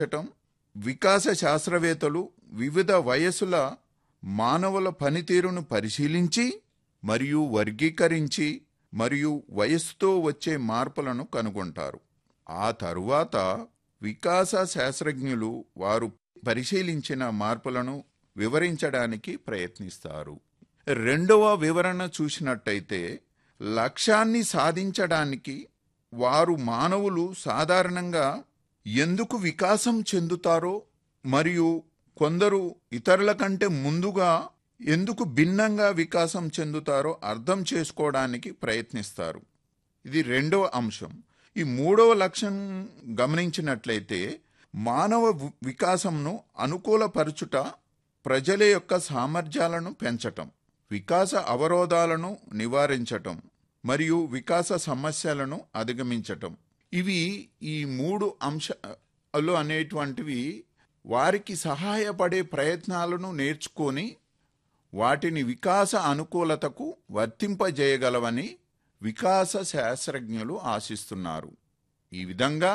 చటం వికాస శాస్త్రవేత్తలు వివిధ వయసుల మానవుల పనితీరును పరిశీలించి మరియు వర్గీకరించి మరియు వయస్సుతో వచ్చే మార్పులను కనుగొంటారు ఆ తరువాత వికాస శాస్త్రజ్ఞులు వారు పరిశీలించిన మార్పులను వివరించడానికి ప్రయత్నిస్తారు రెండవ వివరణ చూసినట్టయితే లక్ష్యాన్ని సాధించడానికి వారు మానవులు సాధారణంగా ఎందుకు వికాసం చెందుతారో మరియు కొందరు ఇతరుల కంటే ముందుగా ఎందుకు భిన్నంగా వికాసం చెందుతారో అర్థం చేసుకోవడానికి ప్రయత్నిస్తారు ఇది రెండవ అంశం ఈ మూడవ లక్ష్యం గమనించినట్లయితే మానవ వి- వికాసంను అనుకూలపరచుట ప్రజల యొక్క సామర్థ్యాలను పెంచటం వికాస అవరోధాలను నివారించటం మరియు వికాస సమస్యలను అధిగమించటం ఇవి ఈ మూడు అంశాలు అనేటువంటివి వారికి సహాయపడే ప్రయత్నాలను నేర్చుకొని వాటిని వికాస అనుకూలతకు వర్తింపజేయగలవని వికాస శాస్త్రజ్ఞులు ఆశిస్తున్నారు ఈ విధంగా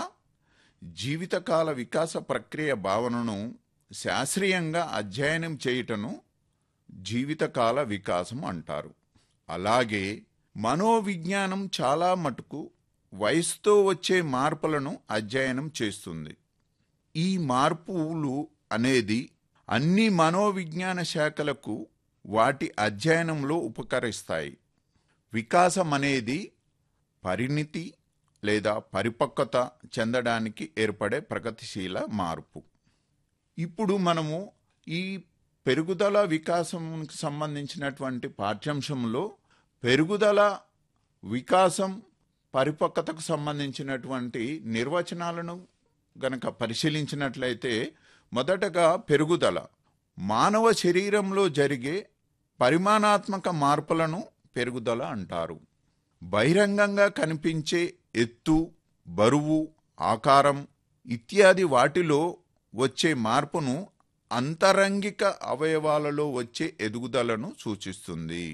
జీవితకాల వికాస ప్రక్రియ భావనను శాస్త్రీయంగా అధ్యయనం చేయుటను జీవితకాల వికాసం అంటారు అలాగే మనోవిజ్ఞానం చాలా మటుకు వయసుతో వచ్చే మార్పులను అధ్యయనం చేస్తుంది ఈ మార్పులు అనేది అన్ని మనోవిజ్ఞాన శాఖలకు వాటి అధ్యయనంలో ఉపకరిస్తాయి వికాసం అనేది పరిణితి లేదా పరిపక్వత చెందడానికి ఏర్పడే ప్రగతిశీల మార్పు ఇప్పుడు మనము ఈ పెరుగుదల వికాసంకి సంబంధించినటువంటి పాఠ్యాంశంలో పెరుగుదల వికాసం పరిపక్వతకు సంబంధించినటువంటి నిర్వచనాలను గనక పరిశీలించినట్లయితే మొదటగా పెరుగుదల మానవ శరీరంలో జరిగే పరిమాణాత్మక మార్పులను పెరుగుదల అంటారు బహిరంగంగా కనిపించే ఎత్తు బరువు ఆకారం ఇత్యాది వాటిలో వచ్చే మార్పును అంతరంగిక అవయవాలలో వచ్చే ఎదుగుదలను సూచిస్తుంది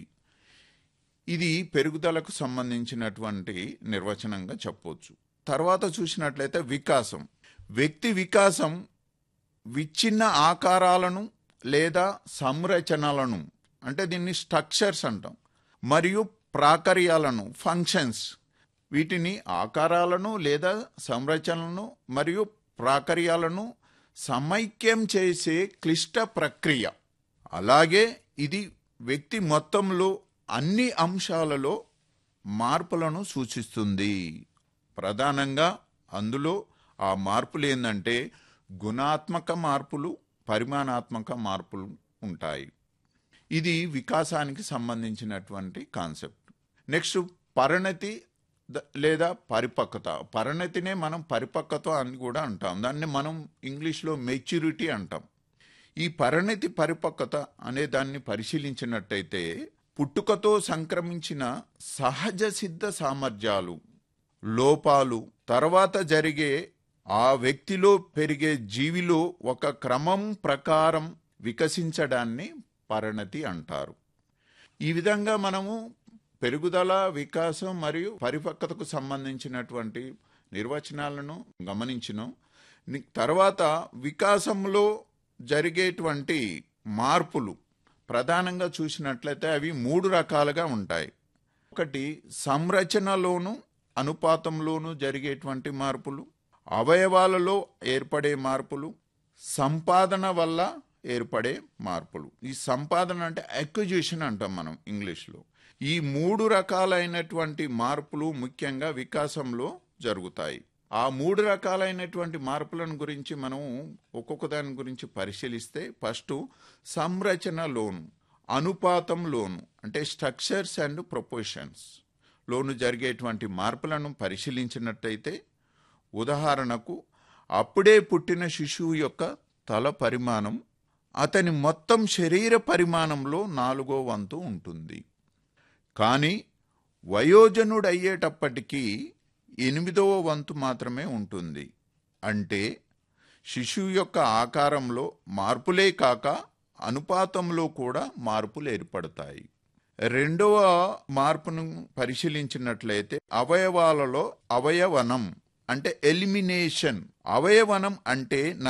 ఇది పెరుగుదలకు సంబంధించినటువంటి నిర్వచనంగా చెప్పొచ్చు తర్వాత చూసినట్లయితే వికాసం వ్యక్తి వికాసం విచ్ఛిన్న ఆకారాలను లేదా సంరచనలను అంటే దీన్ని స్ట్రక్చర్స్ అంటాం మరియు ప్రాకర్యాలను ఫంక్షన్స్ వీటిని ఆకారాలను లేదా సంరచనలను మరియు ప్రాకర్యాలను సమైక్యం చేసే క్లిష్ట ప్రక్రియ అలాగే ఇది వ్యక్తి మొత్తంలో అన్ని అంశాలలో మార్పులను సూచిస్తుంది ప్రధానంగా అందులో ఆ మార్పులు ఏంటంటే గుణాత్మక మార్పులు పరిమాణాత్మక మార్పులు ఉంటాయి ఇది వికాసానికి సంబంధించినటువంటి కాన్సెప్ట్ నెక్స్ట్ పరిణతి ద- లేదా పరిపక్వత పరిణతినే మనం పరిపక్వత అని కూడా అంటాం దాన్ని మనం ఇంగ్లీష్లో మెచ్యూరిటీ అంటాం ఈ పరిణతి పరిపక్వత అనే దాన్ని పరిశీలించినట్టయితే పుట్టుకతో సంక్రమించిన సహజ సిద్ధ సామర్థ్యాలు లోపాలు తర్వాత జరిగే ఆ వ్యక్తిలో పెరిగే జీవిలో ఒక క్రమం ప్రకారం వికసించడాన్ని పరిణతి అంటారు ఈ విధంగా మనము పెరుగుదల వికాసం మరియు పరిపక్వతకు సంబంధించినటువంటి నిర్వచనాలను గమనించినాం ని- తర్వాత వికాసంలో జరిగేటువంటి మార్పులు ప్రధానంగా చూసినట్లయితే అవి మూడు రకాలుగా ఉంటాయి ఒకటి సంరచనలోను అనుపాతంలోను జరిగేటువంటి మార్పులు అవయవాలలో ఏర్పడే మార్పులు సంపాదన వల్ల ఏర్పడే మార్పులు ఈ సంపాదన అంటే అక్విజిషన్ అంటాం మనం ఇంగ్లీష్లో ఈ మూడు రకాలైనటువంటి మార్పులు ముఖ్యంగా వికాసంలో జరుగుతాయి ఆ మూడు రకాలైనటువంటి మార్పులను గురించి మనం ఒక్కొక్క దాని గురించి పరిశీలిస్తే ఫస్ట్ సంరచనలోను అనుపాతంలోను అంటే స్ట్రక్చర్స్ అండ్ ప్రొపోర్షన్స్ లోను జరిగేటువంటి మార్పులను పరిశీలించినట్టయితే ఉదాహరణకు అప్పుడే పుట్టిన శిశువు యొక్క తల పరిమాణం అతని మొత్తం శరీర పరిమాణంలో నాలుగో వంతు ఉంటుంది కానీ వయోజనుడయ్యేటప్పటికీ ఎనిమిదవ వంతు మాత్రమే ఉంటుంది అంటే శిశువు యొక్క ఆకారంలో మార్పులే కాక అనుపాతంలో కూడా మార్పులు ఏర్పడతాయి రెండవ మార్పును పరిశీలించినట్లయితే అవయవాలలో అవయవనం అంటే ఎలిమినేషన్ అవయవనం అంటే